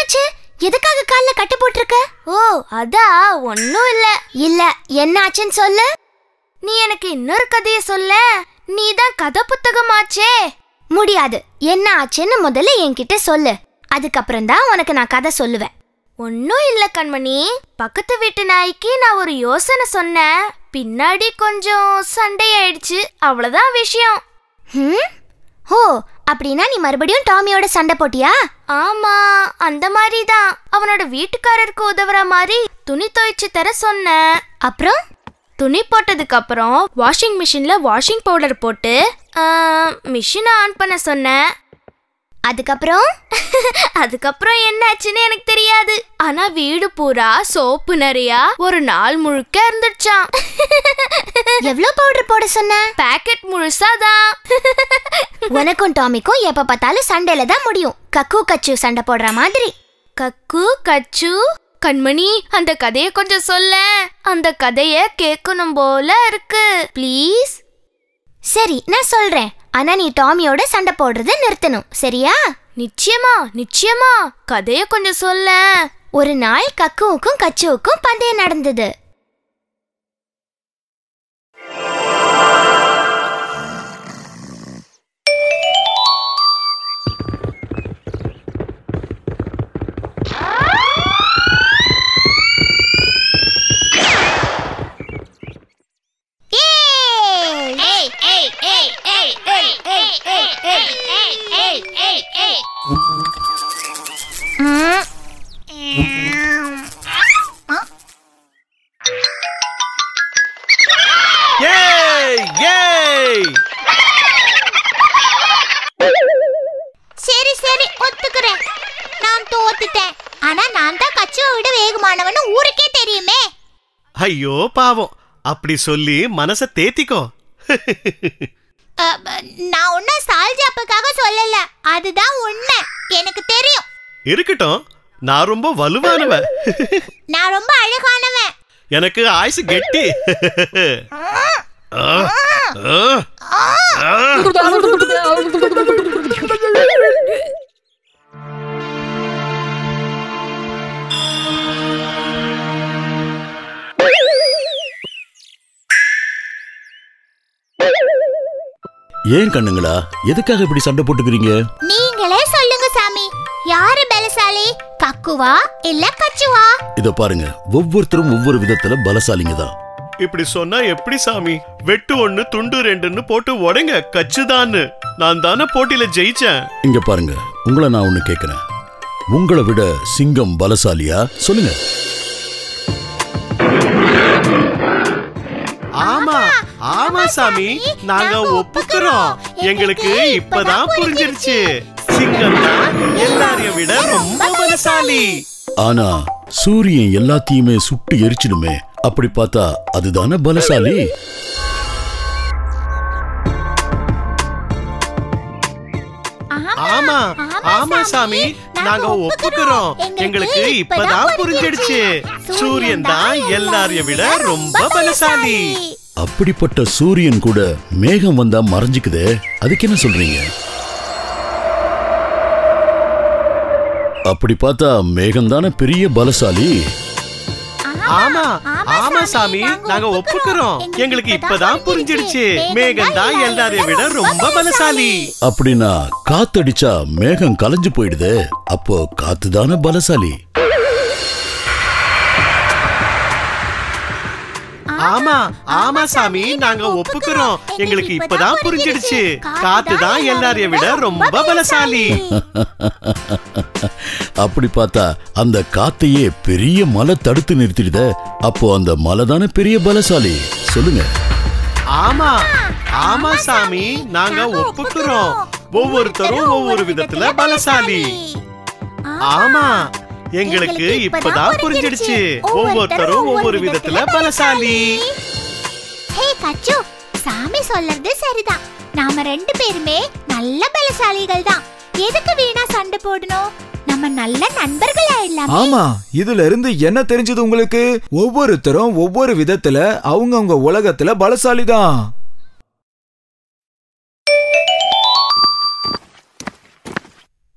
என்னாச்சு எதுக்காக கால்ல கட்டு போட்டிருக்க ஓ அதா ஒன்னும் இல்ல இல்ல என்ன ஆச்சுன்னு சொல்லு நீ எனக்கு இன்னொரு கதைய சொல்ல நீ தான் கதை புத்தகமாச்சே முடியாது என்ன ஆச்சுன்னு முதல்ல என்கிட்ட சொல்லு அதுக்கப்புறம் தான் உனக்கு நான் கதை சொல்லுவேன் ஒன்னும் இல்ல கண்மணி பக்கத்து வீட்டு நாய்க்கு நான் ஒரு யோசனை சொன்னேன் பின்னாடி கொஞ்சம் சண்டை ஆயிடுச்சு அவ்வளவுதான் விஷயம் ஹம்? ஓ அப்படின்னா நீ மறுபடியும் டாமியோட சண்டை போட்டியா ஆமா அந்த மாதிரி தான் அவனோட வீட்டுக்காரருக்கு உதவுற மாதிரி துணி துவைச்சு தர சொன்னேன் அப்புறம் துணி போட்டதுக்கு அப்புறம் வாஷிங் மிஷின்ல வாஷிங் பவுடர் போட்டு மிஷினை ஆன் பண்ண சொன்னேன் அதுக்கப்புறம் அதுக்கப்புறம் என்னாச்சுன்னு எனக்கு தெரியாது ஆனா வீடு பூரா சோப்பு நிறையா ஒரு நாள் முழுக்க இருந்துச்சாம் எவ்வளவு பவுடர் போட சொன்ன பாக்கெட் முழுசாதான் உனக்கும் டாமிக்கும் எப்ப பார்த்தாலும் சண்டையில தான் முடியும் கக்கு கச்சு சண்டை போடுற மாதிரி கக்கு கச்சு கண்மணி அந்த கதைய கொஞ்சம் சொல்ல அந்த கதைய கேட்கணும் போல இருக்கு ப்ளீஸ் சரி நான் சொல்றேன் ஆனா நீ டாமியோட சண்டை போடுறத நிறுத்தணும் சரியா நிச்சயமா நிச்சயமா கதைய கொஞ்சம் சொல்ல ஒரு நாள் கக்குவுக்கும் கச்சுவுக்கும் பந்தயம் நடந்தது ஏய் ஏய் சரி சரி ஒத்துக்கிறேன் நான் தோத்துட்டேன் ஆனா நான் தான் கச்சுவை விட வேகமானவன்னு ஊருக்கே தெரியுமே ஐயோ பாவம் அப்படி சொல்லி மனச தேத்திக்கோ அ, ப, நான் ஒன்னும் சால்ஜாப்புக்காக சொல்லல அதுதான் உண்மை எனக்கு தெரியும் இருக்கட்டும் நான் ரொம்ப வலுவானவன் நான் ரொம்ப அழகானவன் எனக்கு ஆயுசு கெட்டி ஆ, ஆ, ஆ. ஏன் கண்ணுங்களா எதுக்காக இப்படி சண்டை போட்டுக்கிறீங்க நீங்களே சொல்லுங்க சாமி யாரு பலசாலி கக்குவா இல்ல கச்சுவா இத பாருங்க ஒவ்வொருத்தரும் ஒவ்வொரு விதத்துல பலசாலிங்க தான் இப்படி சொன்னா எப்படி சாமி வெட்டு ஒண்ணு துண்டு ரெண்டுன்னு போட்டு உடைங்க கச்சுதான்னு நான் தானே போட்டியில ஜெயிச்சேன் இங்க பாருங்க உங்களை நான் ஒண்ணு கேக்குறேன் உங்களை விட சிங்கம் பலசாலியா சொல்லுங்க ஆமா ஆமா சாமி நாங்க ஒப்புக்கிறோம் எங்களுக்கு இப்பதான் புரிஞ்சிருச்சு சிங்கம் தான் எல்லாரையும் விட ரொம்ப பலசாலி ஆனா சூரியன் எல்லாத்தையுமே சுட்டு எரிச்சிடுமே அப்படி பார்த்தா அதுதானே பலசாலி ஆமா ஆமா சாமி நாங்க ஒப்புக்கிறோம் எங்களுக்கு இப்பதான் புரிஞ்சிடுச்சு சூரியன் தான் எல்லாரையும் விட ரொம்ப பலசாலி அப்படிப்பட்ட சூரியன் கூட மேகம் வந்தா மறைஞ்சுக்குதே அதுக்கு என்ன சொல்றீங்க அப்படி பார்த்தா மேகம் தானே பெரிய பலசாலி ஆமா ஆமா சாமி நாங்க ஒப்புக்கிறோம் எங்களுக்கு இப்பதான் புரிஞ்சிடுச்சு மேகம் தான் எல்லாரையும் விட ரொம்ப பலசாலி அப்படின்னா காத்தடிச்சா மேகம் கலைஞ்சு போயிடுதே அப்போ காத்து தானே பலசாலி ஆமா ஆமா சாமி நாங்க ஒப்புக்கிறோம் எங்களுக்கு இப்பதான் புரிஞ்சிடுச்சு காத்து தான் எல்லாரையும் விட ரொம்ப பலசாலி அப்படி பார்த்தா அந்த காத்தையே பெரிய மலை தடுத்து நிறுத்திடுதே அப்போ அந்த மலை தானே பெரிய பலசாலி சொல்லுங்க ஆமா ஆமா சாமி நாங்க ஒப்புக்கிறோம் ஒவ்வொருத்தரும் ஒவ்வொரு விதத்துல பலசாலி ஆமா எங்களுக்கு இப்பதான் புரிஞ்சிடுச்சு ஒவ்வொருத்தரும் ஒவ்வொரு விதத்துல பலசாலி ஹே கச்சு சாமி சொல்றது சரிதான் நாம ரெண்டு பேருமே நல்ல பலசாலிகள் தான் எதுக்கு வீணா சண்டை போடணும் நம்ம நல்ல நண்பர்கள் ஆயிடலாம் ஆமா இதுல இருந்து என்ன தெரிஞ்சது உங்களுக்கு ஒவ்வொருத்தரும் ஒவ்வொரு விதத்துல அவங்கவங்க உலகத்துல பலசாலி தான்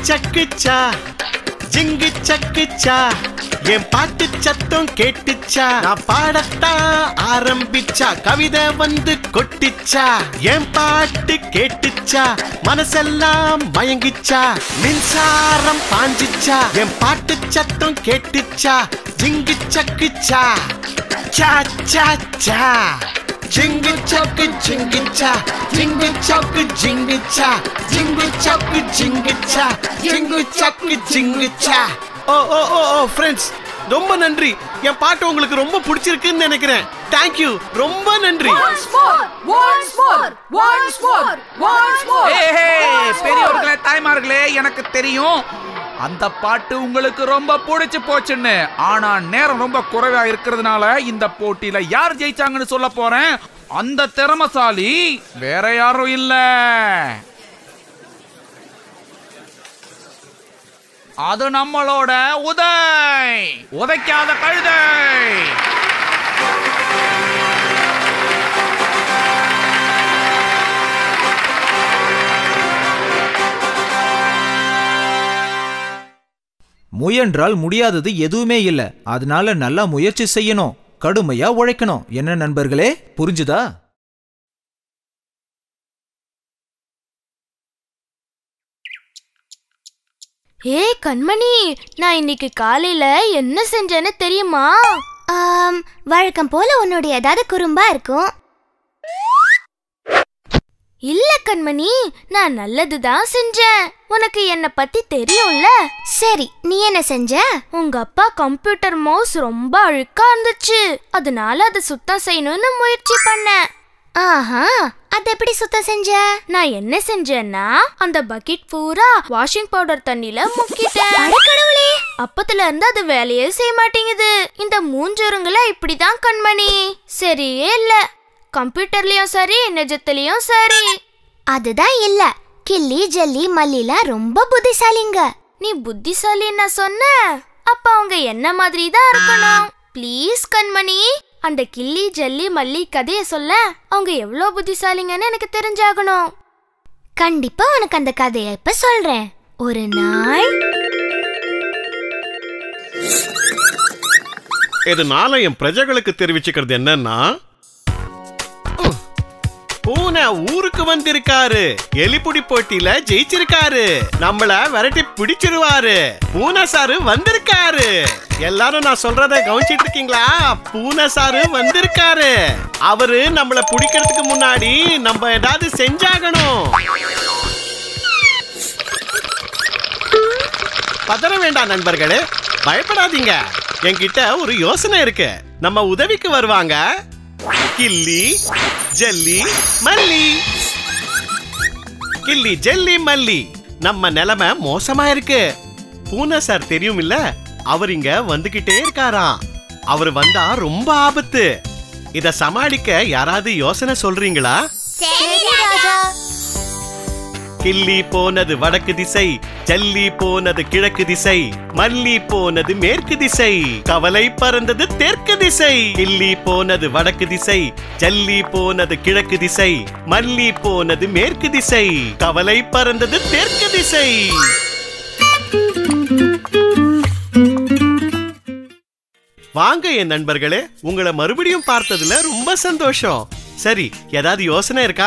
சக்குச்சா ஜிங்கு சக்குச்சா என் பாட்டு சத்தம் கேட்டுச்சா நான் பாடத்தான் ஆரம்பிச்சா கவிதை வந்து கொட்டிச்சா என் பாட்டு கேட்டுச்சா மனசெல்லாம் மயங்கிச்சா மின்சாரம் பாஞ்சிச்சா என் பாட்டு சத்தம் கேட்டுச்சா ஜிங்கு சக்குச்சா சா சா சா ஜிங்கு சக்கு ஜிங்கு சா ஜிங்கு சக்கு ஜிங்கு சா ஜிங்கு சக்கு ஜிங்கு சா ஜிங்கு சக்கு ஜிங்கு சா ஓ ஓ ஓ ஓ ஃப்ரெண்ட்ஸ் ரொம்ப நன்றி என் பாட்டு உங்களுக்கு ரொம்ப பிடிச்சிருக்குன்னு நினைக்கிறேன் தேங்க்யூ ரொம்ப நன்றி Once more, once more, once more, once more. ஏஹே, பெரியவர்களே தாய்மார்களே எனக்கு தெரியும் அந்த பாட்டு உங்களுக்கு ரொம்ப பிடிச்சு போச்சுன்னு ஆனா நேரம் ரொம்ப குறைவா இருக்கிறதுனால இந்த போட்டியில யார் ஜெயிச்சாங்கன்னு சொல்ல போறேன் அந்த திறமசாலி வேற யாரும் இல்ல அது நம்மளோட உதய் உதைக்காத கழுதை முயன்றால் முடியாதது எதுவுமே இல்ல அதனால நல்லா முயற்சி செய்யணும் கடுமையா உழைக்கணும் என்ன நண்பர்களே புரிஞ்சுதா ஏய் கண்மணி நான் இன்னைக்கு காலையில என்ன செஞ்சேன்னு தெரியுமா ஆம், வழக்கம் போல உன்னோட ஏதாவது குறும்பா இருக்கும் இல்ல கண்மணி நான் நல்லதுதான் செஞ்சேன் உனக்கு என்ன பத்தி தெரியும்ல சரி நீ என்ன செஞ்ச உங்க அப்பா கம்ப்யூட்டர் மவுஸ் ரொம்ப அழுக்கா இருந்துச்சு அதனால அதை சுத்தம் செய்யணும்னு முயற்சி பண்ணேன் ஆஹா அத எப்படி சுத்தம் செஞ்ச நான் என்ன செஞ்சேன்னா அந்த பக்கெட் பூரா வாஷிங் பவுடர் தண்ணில முக்கிட்டேன் கடவுளே அப்பத்துல இருந்து அது வேலையே செய்ய மாட்டேங்குது இந்த மூஞ்சுருங்கள இப்படிதான் கண்மணி சரியே இல்ல கம்ப்யூட்டர்லயும் சரி நிஜத்துலயும் சரி அதுதான் இல்ல கிள்ளி ஜல்லி மல்லிலாம் ரொம்ப புத்திசாலிங்க நீ புத்திசாலி நான் சொன்ன அப்ப அவங்க என்ன மாதிரி தான் இருக்கணும் ப்ளீஸ் கண்மணி அந்த கிள்ளி ஜல்லி மல்லி கதைய சொல்ல அவங்க எவ்வளோ புத்திசாலிங்கன்னு எனக்கு தெரிஞ்சாகணும் கண்டிப்பா உனக்கு அந்த கதையை இப்ப சொல்றேன் ஒரு நாள் இதனால என் பிரஜைகளுக்கு தெரிவிச்சுக்கிறது என்னன்னா உம், பூனை ஊருக்கு வந்திருக்காரு எலிப்புடி போட்டியில ஜெயிச்சிருக்காரு நம்மள விரட்டி பிடிச்சிருவாரு பூனை சாரு வந்திருக்காரு எல்லாரும் நான் சொல்றத கவனிச்சிட்டு இருக்கீங்களா பூனை சாரு வந்திருக்காரு அவரு நம்மள பிடிக்கிறதுக்கு முன்னாடி நம்ம ஏதாவது செஞ்சாகணும் பதற வேண்டாம் நண்பர்களே பயப்படாதீங்க என்கிட்ட ஒரு யோசனை இருக்கு நம்ம உதவிக்கு வருவாங்க கில்லி ஜல்லி மல்லி கில்லி ஜல்லி மல்லி நம்ம நிலைமை மோசமா இருக்கு பூனை சார் தெரியும் இல்ல அவர் இங்க வந்துகிட்டே இருக்காராம் அவர் வந்தா ரொம்ப ஆபத்து இத சமாளிக்க யாராவது யோசனை சொல்றீங்களா சரி ராஜா கிள்ளி போனது வடக்கு திசை ஜல்லி போனது கிழக்கு திசை மல்லி போனது மேற்கு திசை கவலை பறந்தது தெற்கு திசை கிள்ளி போனது வடக்கு திசை ஜல்லி போனது கிழக்கு திசை மல்லி போனது மேற்கு திசை கவலை பறந்தது தெற்கு திசை வாங்க என் நண்பர்களே உங்களை மறுபடியும் பார்த்ததுல ரொம்ப சந்தோஷம் சரி ஏதாவது யோசனை இருக்கா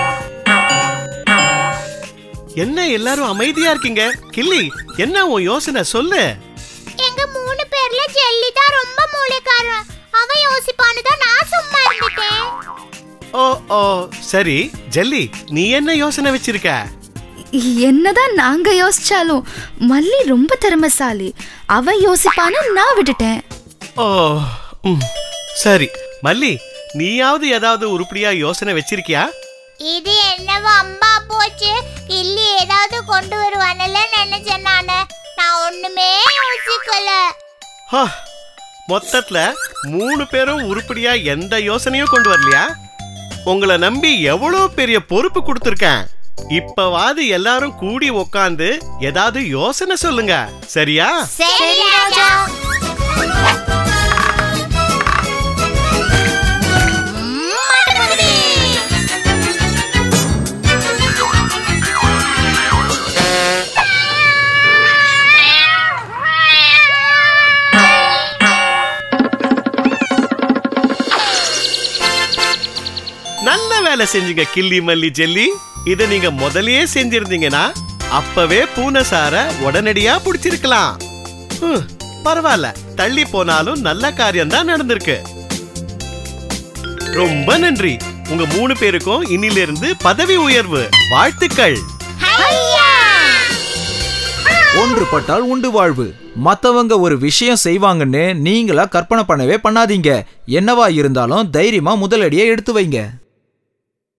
என்ன எல்லாரும் அமைதியா இருக்கீங்க கிள்ளி என்ன உன் யோசனை சொல்லு எங்க மூணு பேர்ல ஜெல்லி தான் ரொம்ப மூளைக்காரன் அவன் யோசிப்பான்னு தான் நான் சும்மா இருந்துட்டேன் ஓ ஓ சரி ஜெல்லி நீ என்ன யோசனை வச்சிருக்க என்னதான் நாங்க யோசிச்சாலும் மல்லி ரொம்ப திறமைசாலி அவ யோசிப்பான்னு நான் விட்டுட்டேன் ஓ ம், சரி மல்லி நீயாவது ஏதாவது உருப்படியா யோசனை வச்சிருக்கியா இது என்னவோ அம்பா போச்சு கிள்ளி ஏதாவது கொண்டு வருவானல நினைச்சேன் நானு நான் ஒண்ணுமே யோசிக்கல ஹா, மொத்தத்துல மூணு பேரும் உருப்படியா எந்த யோசனையும் கொண்டு வரலையா உங்களை நம்பி எவ்வளவு பெரிய பொறுப்பு கொடுத்துருக்கேன் இப்பவாது எல்லாரும் கூடி உக்காந்து ஏதாவது யோசனை சொல்லுங்க சரியா சரி ராஜா ம், மாட்டுப்பகுதி. வேலை செஞ்சீங்க கிள்ளி மல்லி ஜெல்லி இத நீங்க முதல்லயே செஞ்சிருந்தீங்கன்னா அப்பவே பூனை சார உடனடியா புடிச்சிருக்கலாம் ஹம், பரவாயில்ல தள்ளி போனாலும் நல்ல காரியம் தான் நடந்திருக்கு ரொம்ப நன்றி உங்க மூணு பேருக்கும் இன்னிலிருந்து பதவி உயர்வு வாழ்த்துக்கள் ஒன்றுபட்டால் உண்டு வாழ்வு மத்தவங்க ஒரு விஷயம் செய்வாங்கன்னு நீங்களா கற்பனை பண்ணவே பண்ணாதீங்க என்னவா இருந்தாலும் தைரியமா முதலடியை எடுத்து வைங்க